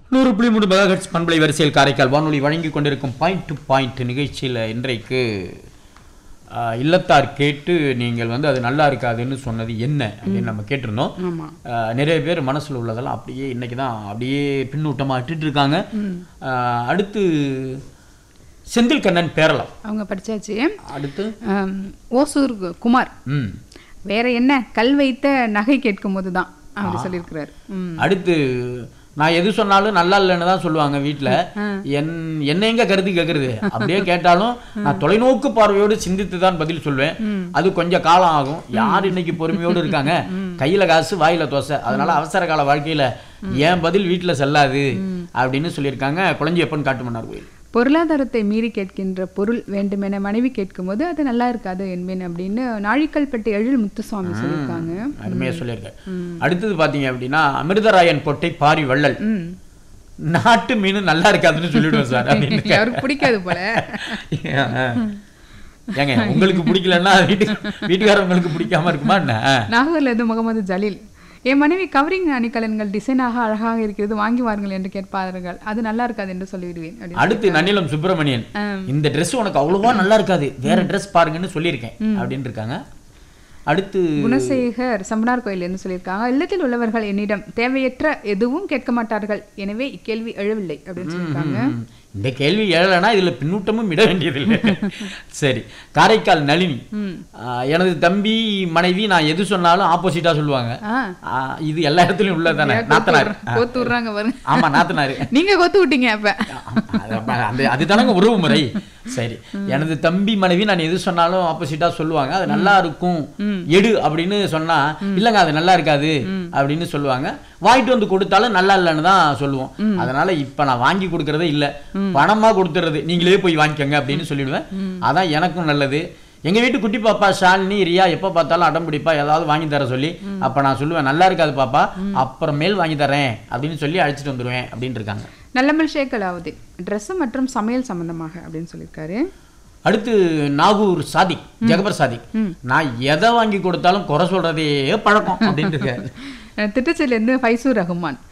நூறு புள்ளி மூணு மெகாஹெட்ஸ் பண்பலை வரிசையில் காரைக்கால் வானொலி வழங்கி கொண்டிருக்கும் பாயிண்ட் டு பாயிண்ட் நிகழ்ச்சியில் இன்றைக்கு ஆஹ், இல்லத்தார் கேட்டு நீங்கள் வந்து அது நல்லா இருக்காதுன்னு சொன்னது என்ன அப்படின்னு நம்ம கேட்டிருந்தோம் ஆமா ஆஹ், நிறைய பேர் மனசுல உள்ளதெல்லாம் அப்படியே இன்னைக்கு தான் அப்படியே பின்னூட்டமாக இட்டுட்டு இருக்காங்க ஆஹ், அடுத்து செந்தில் கண்ணன் பேரலாம் அவங்க படிச்சாச்சு அடுத்து ஆம், ஓசூர் கு- குமார் ம் வேற என்ன கல் வைத்த நகை கேட்கும் போது தான் அப்படி சொல்லியிருக்கிறாரு ம். அடுத்து நான் எது சொன்னாலும் நல்லா இல்லைன்னு தான் சொல்லுவாங்க வீட்டில் என் என்ன எங்க கருத்து கேட்கறது அப்படியே கேட்டாலும் நான் தொலைநோக்கு பார்வையோடு சிந்தித்து தான் பதில் சொல்வேன் அது கொஞ்சம் காலம் ஆகும் யார் இன்னைக்கு பொறுமையோடு இருக்காங்க கையில காசு வாயில தோசை அதனால அவசர கால வாழ்க்கையில என் பதில் வீட்டுல செல்லாது அப்படின்னு சொல்லியிருக்காங்க குழஞ்சியப்பன் காட்டுமன்னார் கோயில் பொருளாதாரத்தை மீறி கேட்கின்ற பொருள் வேண்டுமென மனைவி கேட்கும்போது அது நல்லா இருக்காது என்பேன் அப்படின்னு நாழிக்கல்பட்டு எழில் முத்துசுவாமி சொல்லியிருக்காங்க அருமையா சொல்லியிருக்கேன் அடுத்தது பாத்தீங்க அப்படின்னா அமிர்தராயன் பொட்டை பாரி வள்ளல் ம் நாட்டு மீன் நல்லா இருக்காதுன்னு சொல்லிடுவேன் சார் அப்படின்னு அவருக்கு பிடிக்காது போல ஏங்க உங்களுக்கு பிடிக்கலன்னா வீட்டு வீட்டுக்காரங்களுக்கு பிடிக்காம இருக்குமா என்ன நாகூர்ல இருந்து முகமது ஜலீல் என் மனைவி கவரிங் அணிகலன்கள் டிசைனாக அழகாக இருக்கிறது வாங்கி வாருங்கள் என்று கேட்பார்கள் அது நல்லா இருக்காது என்று சொல்லிவிடுவேன் அப்படின்னு அடுத்து நன்னிலம் சுப்பிரமணியன் ஆம். இந்த Dress உனக்கு அவ்வளவா நல்லா இருக்காது வேற Dress பாருங்கன்னு சொல்லியிருக்கேன் அப்படின்னு இருக்காங்க அடுத்து குணசேகர் சம்பனார் கோயில் என்று சொல்லியிருக்காங்க இல்லத்தில் உள்ளவர்கள் என்னிடம் தேவையற்ற எதுவும் கேட்க மாட்டார்கள் எனவே இக்கேள்வி எழவில்லை அப்படின்னு சொல்லியிருக்காங்க ம், இந்த கேள்வி எழலைன்னா இதுல பின்னூட்டமும் இட வேண்டியதில்லை சரி காரைக்கால் நளினி ஆ, எனது தம்பி மனைவி நான் எது சொன்னாலும் ஆப்போசிட்டா சொல்லுவாங்க ஆ ஆ, இது எல்லா இடத்துலயும் உள்ளதானே நாத்தனார் கோத்து விடுறாங்க பாருங்க ஆமா நாத்தனார் நீங்க கோத்து விட்டீங்க அப்ப அது அப்ப அந்த அதுதானங்க உறவு முறை சரி எனது தம்பி மனைவி நான் எது சொன்னாலும் ஆப்போசிட்டா சொல்லுவாங்க அது நல்லா இருக்கும் எடு அப்படின்னு சொன்னா இல்லங்க அது நல்லா இருக்காது அப்படின்னு சொல்லுவாங்க வாங்கிட்டு வந்து கொடுத்தாலும் நல்லா இல்லைன்னு தான் சொல்லுவோம் அதனால இப்ப நான் வாங்கி கொடுக்கறதே இல்ல பணமா கொடுத்துறது நீங்களே போய் வாங்கிக்கோங்க அப்படின்னு சொல்லிடுவேன் அதான் எனக்கும் நல்லது எங்க வீட்டு குட்டி பாப்பா ஷாலினி ரியா எப்ப பார்த்தாலும் அடம் பிடிப்பா ஏதாவது வாங்கி தர சொல்லி அப்ப நான் சொல்லுவேன் நல்லா இருக்காது பாப்பா அப்புறமேல் வாங்கி தரேன் அப்படின்னு சொல்லி அழைச்சிட்டு வந்துருவேன் அப்படின்னு இருக்காங்க நல்லமல் ஷேக் அலாவுதீன் ட்ரெஸ் மற்றும் சமையல் சம்பந்தமாக அப்படின்னு சொல்லியிருக்காரு அடுத்து நாகூர் சாதிக் ஜெகபர் சாதிக் நான் எதை வாங்கி கொடுத்தாலும் குறை சொல்றதே பழக்கம் அப்படின்னு இருக்காரு அஹ் திட்டச்சேரியில இருந்து ஃபைசூர் ரஹ்மான்